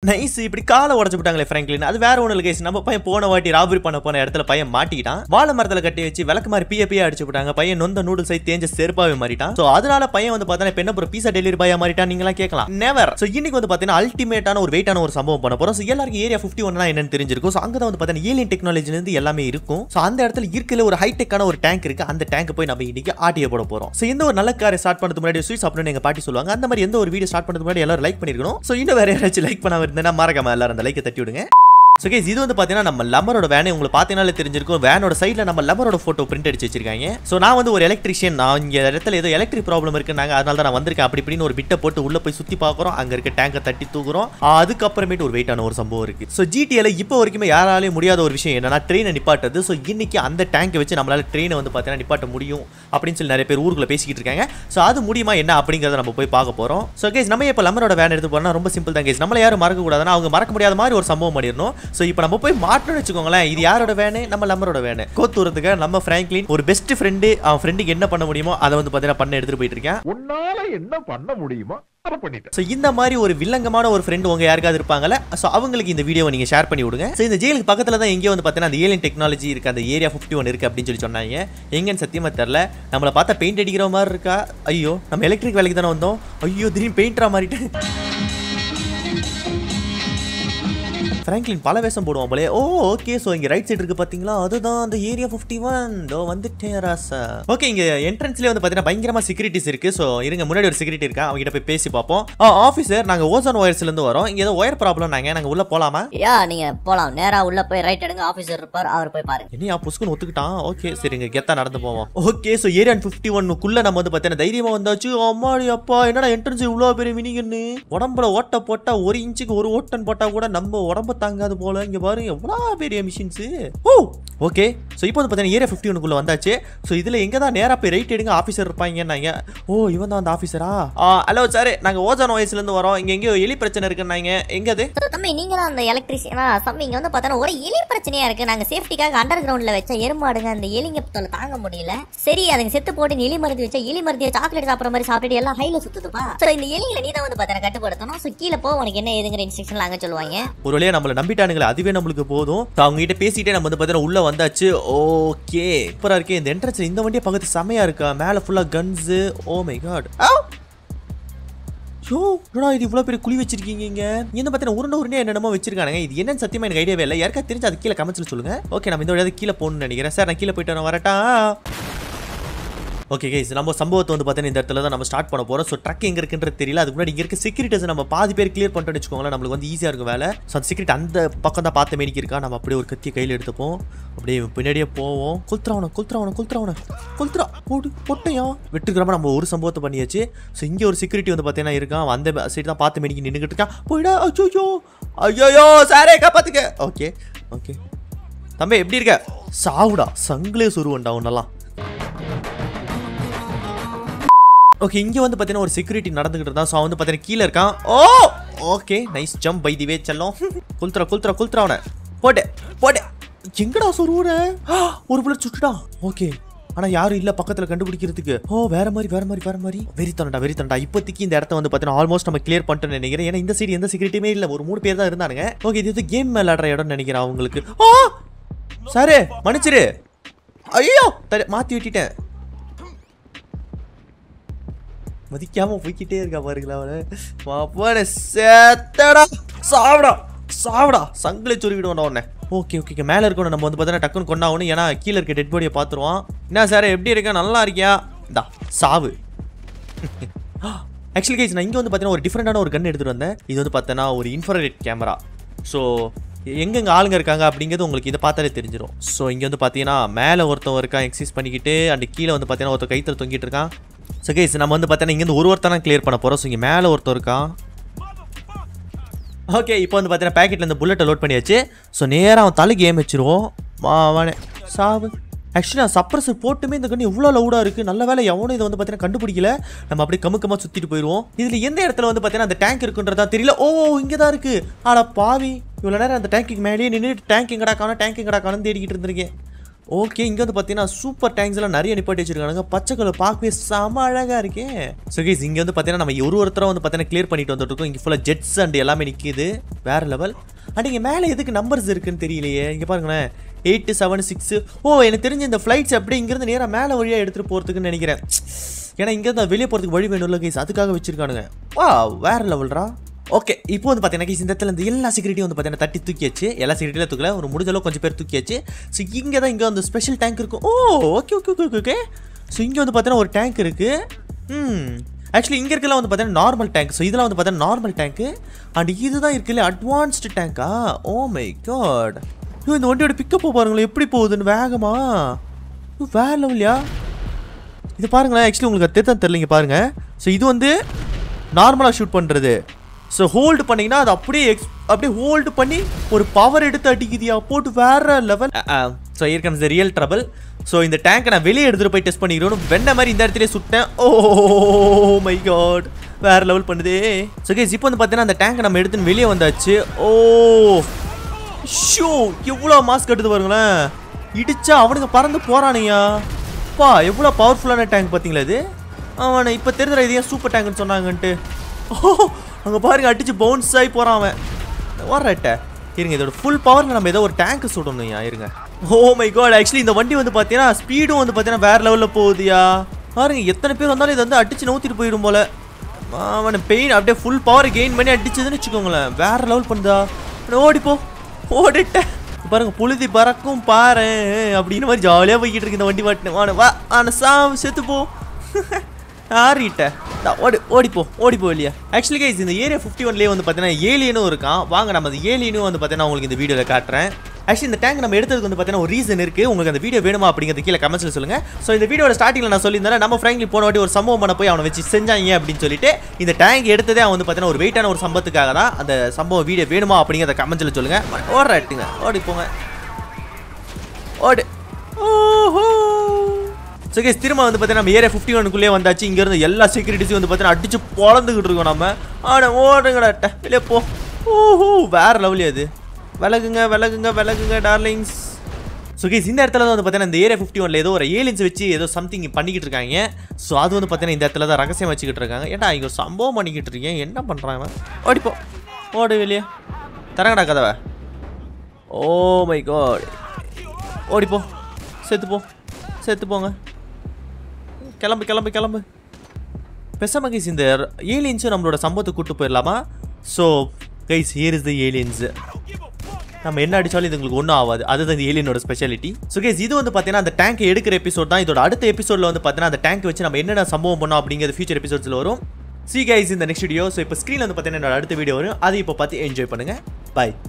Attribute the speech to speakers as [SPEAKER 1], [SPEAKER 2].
[SPEAKER 1] nice இப்படி காலை உடச்சு விட்டாங்களே ஃப்ராங்க்லின் அது வேற ஒண்ணு கேஸ் நம்ம பையன் போன வாட்டி ராபரி பண்ண போன இடத்துல பையன் மாட்டிக்கிட்டான் வாழை மரத்துல கட்டி வச்சு விளக்கு மாதிரி பிய பிய அடிச்சு விட்டாங்க பையன் நொந்த நூடுல்ஸ் ஆகி தேஞ்ச செருப்பாவே மாறிட்டான் சோ அதனால பையன் வந்து பார்த்தா இப்ப என்ன ஒரு பீஸா டெலிவரி பாயா மாறிட்டான் நீங்களாம் கேட்கலாம் நெவர் சோ இன்னைக்கு வந்து பார்த்தீங்கன்னா அல்டிமேட்டான ஒரு வெயிட்டான ஒரு சம்பவம் பண்ண போறோம் ஸோ எல்லாருக்கும் ஏரியா ஃபிஃப்டி ஒன்னா என்னன்னு தெரிஞ்சிருக்கும் ஸோ அங்கே தான் வந்து பார்த்தீங்கன்னா ஏலியன் டெக்னாலஜில இருந்து எல்லாமே இருக்கும் ஸோ அந்த இடத்துல இருக்கிற ஒரு ஹைடெக்கான ஒரு டேங்க் இருக்கு அந்த டேங்க் போய் நம்ம இன்னைக்கு ஆட்டிய போட போறோம் ஸோ எந்த ஒரு நல்ல காரை ஸ்டார்ட் பண்ணதுக்கு முன்னாடி ஸ்வீட் சாப்பிடணும் எங்க பாட்டி சொல்லுவாங்க அந்த மாதிரி எந்த ஒரு வீடியோ ஸ்டார்ட் பண்ணதுக்கு முன்னாடி எல்லாரும் லைக் பண்ணிருக்கணும் ஸோ இன்னும் வேற யாராச்சும் லைக் பண்ணாம இருந்தேன்னா மறக்காம எல்லாரும் அந்த லைக்கை தட்டி விடுங்க ஸோ கேஸ் இது வந்து பார்த்தீங்கன்னா நம்ம லம்மரோட வேனை உங்களுக்கு பார்த்தீங்கனாலே தெரிஞ்சிருக்கும் வேனோட சைடில் நம்ம லம்மரோட ஃபோட்டோ பிரிண்ட் அடிச்சு வச்சிருக்காங்க ஸோ நான் வந்து ஒரு எலக்ட்ரிஷியன் நான் இங்கே இடத்துல ஏதோ எலக்ட்ரிக் ப்ராப்ளம் இருக்குன்னாங்க அதனால தான் நான் வந்திருக்கேன் அப்படி இப்படின்னு ஒரு பிட்டை போட்டு உள்ள போய் சுற்றி பார்க்குறோம் அங்கே இருக்க டேங்கை தட்டி தூக்குறோம் ஆ, அதுக்கப்புறமேட்டு ஒரு வெயிட்டான ஒரு சம்பவம் இருக்கு ஸோ ஜிடிஎல இப்போ வரைக்குமே யாராலையும் முடியாத ஒரு விஷயம் என்னன்னா ட்ரெயினை நிப்பாட்டுறது ஸோ இன்னைக்கு அந்த டேங்கை வச்சு நம்மளால ட்ரெயினை வந்து பார்த்தீங்கன்னா நிப்பாட்ட முடியும் அப்படின்னு சொல்லி நிறைய பேர் ஊருக்குள்ள பேசிக்கிட்டு இருக்காங்க ஸோ அது முடியுமா என்ன அப்படிங்கிறத நம்ம போய் பார்க்க போகிறோம் ஸோ கேஸ் நம்ம இப்போ லம்மரோட வேன் எடுத்து போனால் ரொம்ப சிம்பிள் தான் கேஸ் நம்மள யாரும் மறக்க கூடாதுன்னா அவங்க மறக்க முடியாத மாதிரி ஒரு சம்பவம் பண்ணிடணும் ஸோ இப்போ நம்ம போய் மாட்டணும்னு வச்சுக்கோங்களேன் இது யாரோட வேனு நம்ம லம்மரோட வேனு கோத்தூரத்துக்கு நம்ம ஃப்ராங்க்லின் ஒரு பெஸ்ட் ஃப்ரெண்டு அவன் ஃப்ரெண்டுக்கு என்ன பண்ண முடியுமோ அதை வந்து பார்த்தீங்கன்னா பண்ண எடுத்துட்டு போயிட்டு இருக்கேன்
[SPEAKER 2] உன்னால என்ன பண்ண முடியுமோ அதை பண்ணிட்டேன்
[SPEAKER 1] ஸோ இந்த மாதிரி ஒரு வில்லங்கமான ஒரு ஃப்ரெண்டு உங்க யாருக்காவது இருப்பாங்கல்ல ஸோ அவங்களுக்கு இந்த வீடியோவை நீங்க ஷேர் பண்ணி விடுங்க ஸோ இந்த ஜெயிலுக்கு பக்கத்துல தான் எங்கேயோ வந்து பார்த்தீங்கன்னா அந்த ஏலியன் டெக்னாலஜி இருக்கு அந்த ஏரியா ஃபிஃப்டி ஒன் இருக்கு அப்படின்னு சொல்லி சொன்னாங்க எங்கன்னு சத்தியமா தெரில நம்மளை பார்த்தா பெயிண்ட் அடிக்கிற மாதிரி இருக்கா ஐயோ நம்ம எலக்ட்ரிக் வேலைக்கு தானே வந்தோம் ஐயோ திடீர்னு பெயிண்டரா மாறிட்டு ஃப்ராங்க்லின் பல வேஷம் போடுவான் போலே ஓ ஓகே ஸோ இங்கே ரைட் சைடு இருக்கு பார்த்தீங்களா அதுதான் அந்த ஏரியா ஃபிஃப்டி ஒன் தோ வந்துட்டேன் ராசா ஓகே இங்கே என்ட்ரன்ஸ்லேயே வந்து பார்த்தீங்கன்னா பயங்கரமாக செக்யூரிட்டிஸ் இருக்கு ஸோ இருங்க முன்னாடி ஒரு செக்யூரிட்டி இருக்கா அவங்க கிட்ட போய் பேசி பார்ப்போம் ஆ ஆஃபீஸர் நாங்கள் ஓசோன் ஒயர்ஸ்லேருந்து வரோம் இங்கே ஏதோ ஒயர் ப்ராப்ளம் நாங்கள் நாங்கள் உள்ளே போகலாமா
[SPEAKER 3] யா நீங்க போலாம் நேரா உள்ள போய் ரைட் எடுங்க ஆபீசர் இருப்பார் அவர் போய் பாருங்க
[SPEAKER 1] என்னையா புஸ்குன்னு ஒத்துக்கிட்டான் ஓகே சரிங்க கெத்தா நடந்து போவோம் ஓகே ஸோ ஏரியா ஃபிஃப்டி ஒன்னுக்குள்ள நம்ம வந்து பார்த்தீங்கன்னா தைரியமா வந்தாச்சு அம்மாடி அப்பா என்னடா என்ட்ரன்ஸ் இவ்வளோ பெரிய மினிகன்னு உடம்புல ஓட்ட போட்டா ஒரு இன்ச்சுக்கு ஒரு ஓட்டன் போட்டா கூட நம்ம உடம்பு தாங்காது போல இங்க பாருங்க எவ்வளோ பெரிய மிஷின்ஸ் ஓ ஓகே ஸோ இப்போ வந்து பார்த்தீங்கன்னா ஏரியா ஃபிஃப்டி ஒன்னுக்குள்ள வந்தாச்சு ஸோ இதில் எங்கே தான் நேராக போய் ரைட் எடுங்க ஆஃபீஸர் இருப்பாங்கன்னாங்க ஓ இவன் தான் அந்த ஆஃபீஸரா ஹலோ சார் நாங்கள் ஓஜான் வயசுலேருந்து வரோம் இங்கே எங்கேயோ எலி பிரச்சனை இருக்குன்னாங்க எங்க அது
[SPEAKER 3] So, தம்பி நீங்க தான் அந்த எலக்ட்ரிஷியனா தம்பி இங்க வந்து பார்த்தா ஒரு எலி பிரச்சனையா இருக்கு நாங்க சேஃப்டிக்காக அண்டர் கிரவுண்ட்ல வச்ச எறும்பாடுங்க அந்த எலிங்க தொல்லை தாங்க முடியல சரி அதுங்க செத்து போட்டு எலி மருந்து வச்சா எலி மருந்து சாக்லேட் சாப்பிட்ற மாதிரி சாப்பிட்டு எல்லாம் ஹைல சுத்துதுப்பா சோ இந்த எலிகளை நீ தான் வந்து பார்த்தா கட்டுப்படுத்தணும் சோ கீழே போ உனக்கு என்ன ஏதுங்கிற இன்ஸ்ட்ரக்ஷன் அங்க சொல்லுவாங்க
[SPEAKER 1] ஒரு வழியா நம்மள நம்பிட்டானுங்களே அதுவே நம்மளுக்கு போதும் So, அவங்க கிட்ட பேசிட்டே நம்ம வந்து பார்த்தீங்கன்னா உள்ள வந்தாச்சு ஓகே சூப்பரா இருக்கு இந்த என்ட்ரன்ஸ்ல இந்த வண்டியை பக்கத்து செமையா இருக்கா மேல ஃபுல்லா கன்ஸ் ஓ மை காட் ஷோ என்னடா இது இவ்வளோ பெரிய குழி வச்சிருக்கீங்க இங்க இங்க வந்து பார்த்தீங்கன்னா உருண்டை உருண்டை என்னென்னமோ வச்சிருக்கானுங்க இது என்னன்னு சத்தியமா எனக்கு ஐடியாவே இல்லை யாருக்கா தெரிஞ்சு அது கீழே கமெண்ட்ஸ்ல சொல்லுங்க ஓகே நம்ம இந்த வழியாவது கீழே போகணும்னு நினைக்கிறேன் சார் நான் கீழே போயிட்டு வரேன் வரட்டா ஓகே கைஸ் நம்ம சம்பவத்தை வந்து பார்த்தீங்கன்னா இந்த இடத்துல தான் நம்ம ஸ்டார்ட் பண்ண போறோம் ஸோ ட்ரக் எங்க இருக்குன்றது தெரியல அதுக்கு முன்னாடி இங்க இருக்க செக்யூரிட்டிஸ் நம்ம பாதி பேர் கிளியர் பண்ணிட்டோம்னு வச்சுக்கோங்களேன் நம்மளுக்கு வந்து ஈஸியாக இருக்கும் வேலை ஸோ அந்த செக்யூரிட்டி அந்த பக்கம் தான் பார்த்த மேனிக்கு இருக்கா நம்ம அப்படியே ஒரு கத்தி கையில் எடுத்துப்போம் அப்படியே பின்னாடியே போவோம் குல்த்ராவன குல்த்ராவன குல்த்ராவன குல்த்ரா போடு பொட்டையா வெட்டுக்கிறமா நம்ம ஒரு சம்பவத்தை பண்ணியாச்சு ஸோ இங்கே ஒரு செக்யூரிட்டி வந்து பார்த்தீங்கன்னா இருக்கான் அவன் அந்த சைடு தான் பார்த்த மேனிக்கு நின்றுக்கிட்டு இருக்கான் போயிடா ஐயோ ஐயோ சாரே காப்பாத்துக்க ஓகே ஓகே தம்பி எப்படி இருக்க சாவுடா சங்கிலே சொருவன்டா உன்னெல்லாம் ஓகே இங்கே வந்து பார்த்தீங்கன்னா ஒரு செக்யூரிட்டி நடந்துகிட்டு இருந்தான் ஸோ அவன் வந்து பார்த்தீங்கன்னா கீழே இருக்கான் oh okay nice jump by the way செல்லம் குல்த்ரா குல்த்ரா குல்த்ரா அவனை போட்டு போட்டு எங்கடா சொருவுற ஒரு புல்லட் சுட்டுட்டான் ஓகே ஆனா யாரும் இல்ல பக்கத்துல கண்டுபிடிக்கிறதுக்கு ஓ வேற மாதிரி வேற மாதிரி வேற மாதிரி வெறித்தனடா வெறித்தனடா இப்போதைக்கு இந்த இடத்த வந்து பார்த்தீங்கன்னா ஆல்மோஸ்ட் நம்ம கிளியர் பண்ணிட்டோம்னு நினைக்கிறேன் ஏன்னா இந்த சைடு எந்த செக்யூரிட்டியுமே இல்ல ஒரு மூணு பேர் தான் இருந்தானுங்க ஓகே இது வந்து கேம் விளையாடுற இடம்னு நினைக்கிறேன் அவங்களுக்கு ஓ சாரு மன்னிச்சிரு ஐயோ தர மாத்தி விட்டுட்டேன் மதிக்காம போய்க்கிட்டே இருக்கா பாருங்களா அவனை மாப்பான சேத்தடா சாவடா சாவடா சங்கிலே சொருவிடுவோம் உடனே ஓகே ஓகே மேலே இருக்கணும் நம்ம வந்து பார்த்தீங்கன்னா டக்குன்னு கொண்டாகணும் ஏன்னா கீழே இருக்க டெட் பாடியை பார்த்துருவான் என்ன சார் எப்படி இருக்க நல்லா இருக்கியா இந்தா சாவு ஆக்சுவலி கைஸ் நான் இங்கே வந்து பார்த்தீங்கன்னா ஒரு டிஃப்ரெண்டான ஒரு கன் எடுத்துகிட்டு வந்தேன் இது வந்து பார்த்தீங்கன்னா ஒரு இன்ஃப்ராரெட் கேமரா ஸோ எங்கெங்க ஆளுங்க இருக்காங்க அப்படிங்கிறது உங்களுக்கு இதை பார்த்தாலே தெரிஞ்சிடும் ஸோ இங்கே வந்து பார்த்தீங்கன்னா மேலே ஒருத்தன் இருக்கான் எக்ஸசைஸ் பண்ணிக்கிட்டு அண்ட் கீழே வந்து பார்த்தீங்கன்னா ஒருத்தர் கைத்தில் தொங்கிட்டு இருக்கான் ஸோ கைஸ் நம்ம வந்து பார்த்தீங்கன்னா இங்கேருந்து ஒரு ஒருத்தர் கிளியர் பண்ண போகிறோம் ஸோ இங்கே மேலே ஒருத்தர் இருக்கான் ஓகே இப்போ வந்து பார்த்தீங்கன்னா பேக்கெட்டில் இந்த புல்லட்டை லோட் பண்ணியாச்சு ஸோ நேராக அவன் தலைக்கு ஏம் வச்சிருவோம் வாவனே சாவு ஆக்சுவலி நான் சப்ரஸர் போட்டுமே இந்த கண்ணு இவ்வளோ லவுடாக இருக்குது நல்ல வேலை எவனும் இதை வந்து பார்த்தீங்கன்னா கண்டுபிடிக்கல நம்ம அப்படியே கமுக்கமாக சுற்றிட்டு போயிடுவோம் இதில் எந்த இடத்துல வந்து பார்த்தீங்கன்னா அந்த டேங்க் இருக்குன்றதா தெரியல ஓ இங்கே தான் இருக்குது ஆடா பாவி இவ்வளோ நேரம் அந்த டேங்க்குக்கு மேலேயே நின்று டேங்க் எங்கடா காணும் டேங்க் எங்கடா காணும் தேடிக்கிட்டு இருந்திருக்கேன் ஓகே இங்கே வந்து பார்த்தீங்கன்னா சூப்பர் டேங்க்ஸ் எல்லாம் நிறைய நிப்பாட்டி வச்சிருக்காங்க பச்சை கலர் பார்க்கவே செம அழகாக இருக்கே ஸோ கைஸ் இங்கே வந்து பார்த்தீங்கன்னா நம்ம ஒரு ஒருத்தரம் வந்து பார்த்தீங்கன்னா கிளியர் பண்ணிட்டு வந்துட்டு இருக்கோம் இங்கே ஃபுல்லாக ஜெட்ஸ் அண்ட் எல்லாமே நிற்கிது வேற லெவல் அண்ட் இங்கே மேலே எதுக்கு நம்பர்ஸ் இருக்குன்னு தெரியலையே இங்கே பாருங்களேன் எயிட்டு செவன் சிக்ஸ் ஓ எனக்கு தெரிஞ்ச இந்த ஃப்ளைட்ஸ் அப்படியே இங்கேருந்து நேராக மேலே வழியாக எடுத்துகிட்டு போகிறதுக்குன்னு நினைக்கிறேன் ஏன்னா இங்கேருந்து வெளியே போகிறதுக்கு வழி வேணும்ல கைஸ் அதுக்காக வச்சிருக்கானுங்க வா வேற லெவல்ரா ஓகே இப்போ வந்து பார்த்தீங்கன்னா guys, இந்த இடத்துல இந்த எல்லா செக்யூரிட்டியும் வந்து பார்த்தீங்கன்னா தட்டி தூக்கியாச்சு எல்லா செக்யூரிட்டியில் தூக்கல ஒரு முடிஞ்ச அளவு கொஞ்சம் பேர் தூக்கியாச்சு ஸோ இங்கே தான் இங்கே வந்து ஸ்பெஷல் டேங்க் இருக்கும் oh okay okay okay okay okay so இங்கே வந்து பார்த்தீங்கன்னா ஒரு டேங்க் இருக்குது ம் ஆக்சுவலி இங்கே இருக்கலாம் வந்து பார்த்தீங்கன்னா நார்மல் டேங்க் ஸோ இதெல்லாம் வந்து பார்த்தீங்கன்னா நார்மல் டேங்க்கு அண்ட் இதுதான் இருக்குல்ல அட்வான்ஸ்டு டேங்க்கா ஓ மை காட் ஐயோ இந்த வண்டியோட பிக்கப் பாருங்களேன் எப்படி போகுதுன்னு வேகமா ஐயோ, வேற லெவல்யா இது பாருங்களேன் ஆக்சுவலி உங்களுக்கு அது தெரியும் தெரியலங்க பாருங்க ஸோ இது வந்து நார்மலாக ஷூட் பண்ணுறது ஸோ ஹோல்டு பண்ணீங்கன்னா அது அப்படியே எக்ஸ் அப்படியே ஹோல்டு பண்ணி ஒரு பவர் எடுத்து அடிக்குதியா போட்டு வேற level so here comes the real trouble so இந்த டேங்கை நான் வெளியே எடுத்துகிட்டு போய் டெஸ்ட் பண்ணிக்கிறோம் வெண்ண மாதிரி இந்த இடத்துலயே சுட்டேன் ஓ மை காட் வேற லெவல் பண்ணுதே ஸோ கேஸ் இப்போ வந்து பார்த்தீங்கன்னா அந்த டேங்கை நம்ம எடுத்துன்னு வெளியே வந்தாச்சு ஓ ஷோ எவ்வளோ மாஸ்க் எடுத்து பாருங்களேன் இடிச்சா அவனுங்க பறந்து போறானுயா பா எவ்வளோ பவர்ஃபுல்லான டேங்க் பார்த்தீங்களா இது அவனை இப்போ தெரிஞ்ச இது ஏன் சூப்பர் டேங்க்னு சொன்னாங்கன்ட்டு ஓ அங்கே பாருங்க அடிச்சு பவுன்ஸ் ஆகி போகிறான் அவன் வர்றட்ட இருங்க இதோட ஃபுல் பவரில் நம்ம ஏதோ ஒரு டேங்க் சுடணும்யா இருங்க ஓ மை காட் ஆக்சுவலி இந்த வண்டி வந்து பார்த்தீங்கன்னா ஸ்பீடும் வந்து பார்த்தீங்கன்னா வேற லெவலில் போகுதுயா பாருங்க எத்தனை பேர் வந்தாலும் இது வந்து அடிச்சு நவுத்திட்டு போயிடும் போல அவனை பெயின் அப்படியே ஃபுல் பவர் கெயின் பண்ணி அடிச்சதுன்னு வச்சுக்கோங்களேன் வேற லெவல் பண்ணுதா அவனை ஓடிப்போ ஓடிட்டேன் பாருங்க புழுதி பறக்கும் பாரு அப்படின்னு மாதிரி ஜாலியாக போய்கிட்டு இருக்கு இந்த வண்டி மாட்டினு வான வா ஆன சாவு செத்து போ ஆறிட்ட ஓடி ஓடிப்போ ஓடிப்போ இல்லையா ஆக்சுவலி கைஸ் இந்த ஏரியா ஃபிஃப்டி ஒன்லேயே வந்து பார்த்தீங்கன்னா ஏலியனும் இருக்கான் வாங்க நம்ம அந்த ஏலியனும் வந்து பார்த்தீங்கன்னா உங்களுக்கு இந்த வீடியோவில் காட்டுறேன் ஆக்சுவலி இந்த டேங்க் நம்ம எடுத்ததுக்கு வந்து பார்த்தீங்கன்னா ஒரு ரீசன் இருக்கு உங்களுக்கு அந்த வீடியோ வேணுமா அப்படிங்கிறது கீழே கமெண்ட்ஸ்ல சொல்லுங்க ஸோ இந்த வீடியோட ஸ்டார்டிங்ல நான் சொல்லியிருந்தேன் நம்ம ஃப்ராங்க்லி போன வாட்டி ஒரு சம்பவம் பண்ண போய் அவனை வச்சு செஞ்சாங்க அப்படின்னு சொல்லிட்டு இந்த டேங்க் எடுத்ததே அவன் வந்து பார்த்தீங்கன்னா ஒரு வெயிட்டான ஒரு சம்பவத்துக்காக தான் அந்த சம்பவம் வீடியோ வேணுமா அப்படிங்கிறத கமெண்ட்ஸ்ல சொல்லுங்க ஓடுறாட்டுங்க ஓடி போங்க ஓடு ஓஹோ ஸோ கேஸ் திரும்ப வந்து பார்த்தீங்கன்னா நம்ம ஏரியா ஃபிஃப்டி ஒனுக்குள்ளே வந்தாச்சு இங்கேருந்து எல்லா செக்யூரிட்டிஸும் வந்து பார்த்தீங்கன்னா அடிச்சு பொழந்துக்கிட்டு இருக்கோம் நம்ம ஆனால் ஓடுங்கடா வெளியே போ ஓஹோ வேற லெவலி அது விலகுங்க விலகுங்க விலகுங்க டார்லிங்ஸ் ஸோ கேஸ் இந்த இடத்துல தான் வந்து பார்த்தீங்கன்னா இந்த ஏரியா ஃபிஃப்டி ஒன்ல ஏதோ ஒரு ஏலியன்ஸ் வச்சு ஏதோ சம்திங் பண்ணிக்கிட்டு இருக்காங்க ஸோ அது வந்து பார்த்தீங்கன்னா இந்த இடத்துல தான் ரகசியம் வச்சுக்கிட்டு இருக்காங்க ஏன்டா இங்கே ஒரு சம்பவம் பண்ணிக்கிட்டு இருக்கேன் என்ன பண்ணுறான் இவன் ஓடிப்போ ஓடு வெளியே தரங்கடா கதவை ஓ மை காட் ஓடிப்போ செத்து போ செத்து போங்க கிளம்பு கிளம்பு கிளம்பு பெசாம கைஸ் இந்த ஏலியன்ஸும் நம்மளோட சம்பவத்தை கூட்டு போயிடலாமா so guys here is the aliens நம்ம என்ன அடிச்சாலும் இது உங்களுக்கு ஒன்றும் ஆகாது அதுதான் இந்த ஏலியனோட ஸ்பெஷாலிட்டி ஸோ கேஸ் இது வந்து பார்த்தீங்கன்னா அந்த டேங்க் எடுக்கிற எபிசோட் தான் இதோட அடுத்த எபிசோடில் வந்து பார்த்தீங்கன்னா அந்த டேங்க் வச்சு நம்ம என்னென்ன சம்பவம் பண்ணோம் அப்படிங்கிறது ஃபியூச்சர் எபிசோட்ஸில் வரும் சி கைஸ் இந்த நெக்ஸ்ட் வீடியோ ஸோ இப்போ ஸ்க்ரீனில் வந்து பார்த்தீங்கன்னா என்னோட அடுத்த வீடியோ வரும் அதை இப்போ பார்த்து என்ஜாய் பண்ணுங்கள் பை